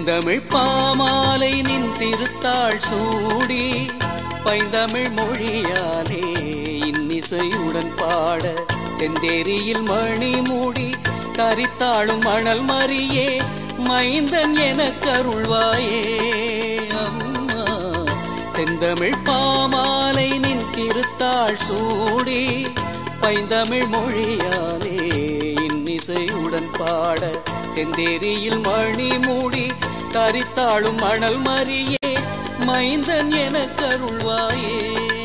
செந்தமிழ் பாமாலை நின் திருத்தாள் சூடி பைந்தமிழ் மொழியாலே இன்னிசையுடன் பாட செந்தேரியில் மணி மூடி கரித்தாளும் மணல் மறியே மைந்தன் என கருள்வாயே அம்மா செந்தமிழ் பாமாலை நின் திருத்தாள் சூடி பைந்தமிழ் மொழியாலே இன்னிசையுடன் பாட செந்தேரியில் மணி மூடி கரித்தாளும் மணல் மறியே மைந்தன் என கருள்வாயே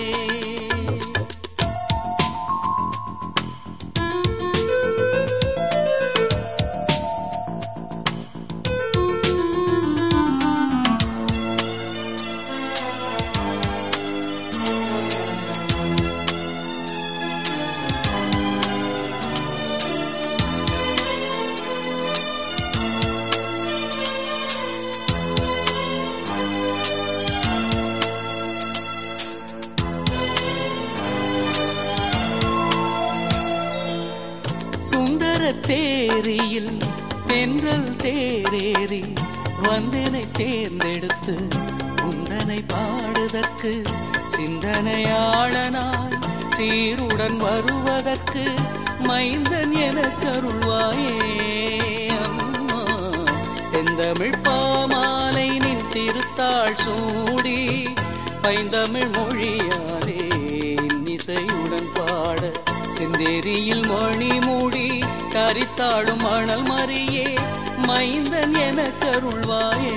சுந்தர தேரியில் தென்றல் தேரேறி வந்தனை தேர்ந்தெடுத்து உந்தனை பாடுதற்கு சிந்தனையாளனாய் சீருடன் வருவதற்கு மைந்தன் என கருள்வாயே அம்மா செந்தமிழ் பாமாலை நின் திருத்தாள் சூடி பைந்தமிழ் மொழியாலே இன்னிசையுடன் பாட செந்தேரியில் மணி மூடி கரித்தாடும் மணல் மறியே மைந்தன் என கருள்வாயே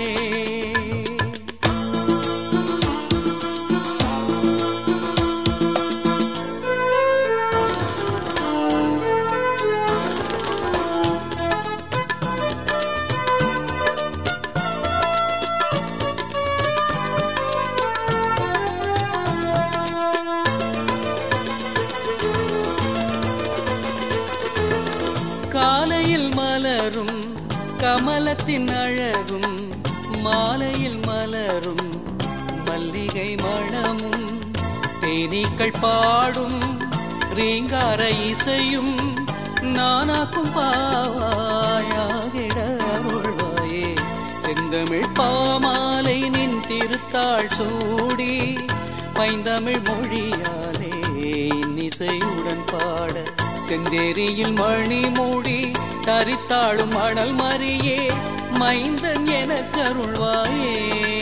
காலையில் மலரும் கமலத்தின் அழகும் மாலையில் மலரும் மல்லிகை மணமும் தேனீக்கள் பாடும் ரீங்கார இசையும் நானாக்கும் பாவாயாகிட அருள்வாயே செந்தமிழ் பாமாலை நின் திருத்தாள் சூடி பைந்தமிழ் மொழியாலே இன்னிசையுடன் பாட செந்தேரியில் மணி மூடி தரித்தாளும் மணல் மறியே மைந்தன் என கருள்வாயே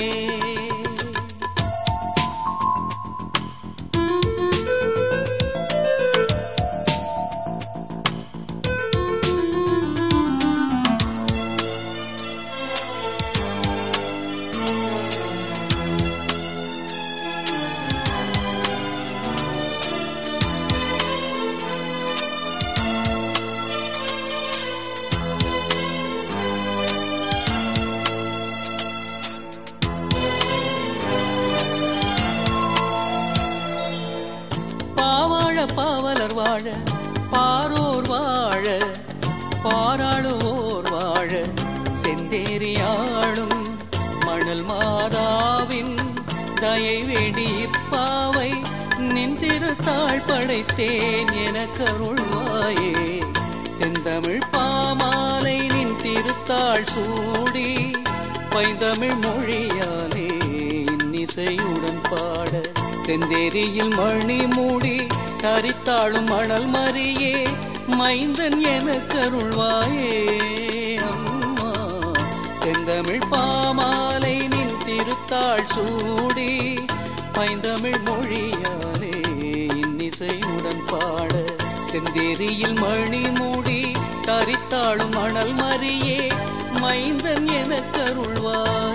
பாவாழ பாவலர் வாழ பாரோர் வாழ பாராளுவோர் வாழ செந்தேரியாளும் மணல் மாதாவின் தயை வேண்டி இப்பாவை நின்றிருத்தாள் படைத்தேன் என கருள்வாயே செந்தமிழ் பாமாலை நின் திருத்தாள் சூடி பைந்தமிழ் மொழியாலே இன்னிசையுடன் பாட செந்தேரியில் மணி மூடி தரித்தாளும் மணல் மறியே மைந்தன் என கருள்வாயே அம்மா செந்தமிழ் பாமாலை நின் திருத்தாள் சூடி பைந்தமிழ் மொழியாலே இன்னிசையுடன் பாட செந்தேரியில் மணி மூடி தரித்தாளும் மணல் மறியே மைந்தன் என கருள்வாயே